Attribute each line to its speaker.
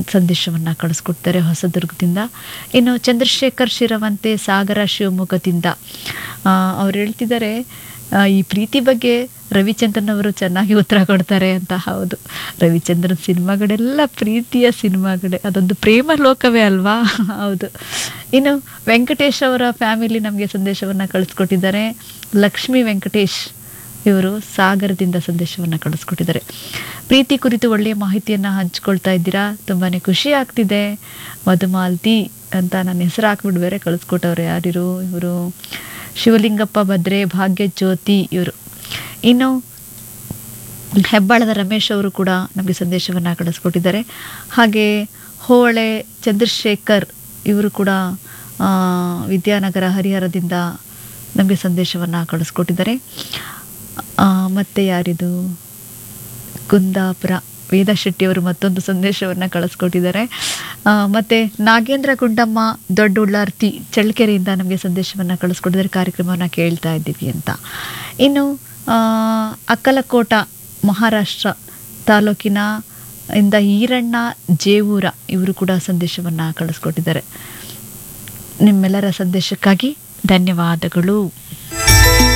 Speaker 1: ಸಂದೇಶವನ್ನು ಕಳಿಸ್ಕೊಡ್ತಾರೆ ಹೊಸದುರ್ಗದಿಂದ ಇನ್ನು ಚಂದ್ರಶೇಖರ್ ಶಿರವಂತೆ ಸಾಗರ ಶಿವಮೊಗ್ಗದಿಂದ ಆ, ಅವ್ರು ಹೇಳ್ತಿದ್ದಾರೆ ಆ, ಈ ಪ್ರೀತಿ ಬಗ್ಗೆ ರವಿಚಂದ್ರನ್ ಅವರು ಚೆನ್ನಾಗಿ ಉತ್ತರ ಕೊಡ್ತಾರೆ ಅಂತ ಹೌದು ರವಿಚಂದ್ರನ್ ಸಿನಿಮಾಗಳೆಲ್ಲ ಪ್ರೀತಿಯ ಸಿನಿಮಾಗಳೇ ಅದೊಂದು ಪ್ರೇಮ ಲೋಕವೇ ಅಲ್ವಾ ಹೌದು ಇನ್ನು ವೆಂಕಟೇಶ್ ಅವರ ಫ್ಯಾಮಿಲಿ ನಮಗೆ ಸಂದೇಶವನ್ನು ಕಳಿಸ್ಕೊಟ್ಟಿದ್ದಾರೆ ಲಕ್ಷ್ಮೀ ವೆಂಕಟೇಶ್ ಇವರು ಸಾಗರದಿಂದ ಸಂದೇಶವನ್ನು ಕಳಿಸ್ಕೊಟ್ಟಿದ್ದಾರೆ ಪ್ರೀತಿ ಕುರಿತು ಒಳ್ಳೆಯ ಮಾಹಿತಿಯನ್ನು ಹಂಚ್ಕೊಳ್ತಾ ಇದ್ದೀರಾ ತುಂಬಾ ಖುಷಿ ಆಗ್ತಿದೆ ಮಧುಮಾಲ್ತಿ ಅಂತ ನನ್ನ ಹೆಸರು ಹಾಕ್ಬಿಟ್ಟು ಬೇರೆ ಕಳಿಸ್ಕೊಟ್ಟವ್ರು ಯಾರಿರು ಇವರು ಶಿವಲಿಂಗಪ್ಪ ಭದ್ರೆ ಭಾಗ್ಯ ಜ್ಯೋತಿ ಇವರು ಇನ್ನು ಹೆಬ್ಬಾಳದ ರಮೇಶ್ ಅವರು ಕೂಡ ನಮಗೆ ಸಂದೇಶವನ್ನು ಕಳಿಸ್ಕೊಟ್ಟಿದ್ದಾರೆ ಹಾಗೆ ಹೋಳೆ ಚಂದ್ರಶೇಖರ್ ಇವರು ಕೂಡ ಆ, ವಿದ್ಯಾನಗರ ಹರಿಹರದಿಂದ ನಮಗೆ ಸಂದೇಶವನ್ನು ಕಳಿಸ್ಕೊಟ್ಟಿದ್ದಾರೆ ಆ, ಮತ್ತೆ ಯಾರಿದು ಕುಂದಾಪುರ ವೇದ ಶೆಟ್ಟಿ ಅವರು ಮತ್ತೊಂದು ಸಂದೇಶವನ್ನು ಕಳಿಸ್ಕೊಟ್ಟಿದ್ದಾರೆ ಆ, ಮತ್ತೆ ನಾಗೇಂದ್ರ ಗುಂಡಮ್ಮ ದೊಡ್ಡ ಉಳ್ಳಾರ್ತಿ ಚಳ್ಳಕೆರೆಯಿಂದ ನಮಗೆ ಸಂದೇಶವನ್ನು ಕಳಿಸ್ಕೊಟ್ಟಿದ್ದಾರೆ ಕಾರ್ಯಕ್ರಮವನ್ನು ಕೇಳ್ತಾ ಇದ್ದೀವಿ ಅಂತ ಇನ್ನು ಆ, ಅಕ್ಕಲಕೋಟ ಮಹಾರಾಷ್ಟ್ರ ತಾಲೂಕಿನ ಇಂದ ಈರಣ್ಣ ಜೇವೂರ ಇವರು ಕೂಡ ಸಂದೇಶವನ್ನು ಕಳಿಸ್ಕೊಟ್ಟಿದ್ದಾರೆ ನಿಮ್ಮೆಲ್ಲರ ಸಂದೇಶಕ್ಕಾಗಿ ಧನ್ಯವಾದಗಳು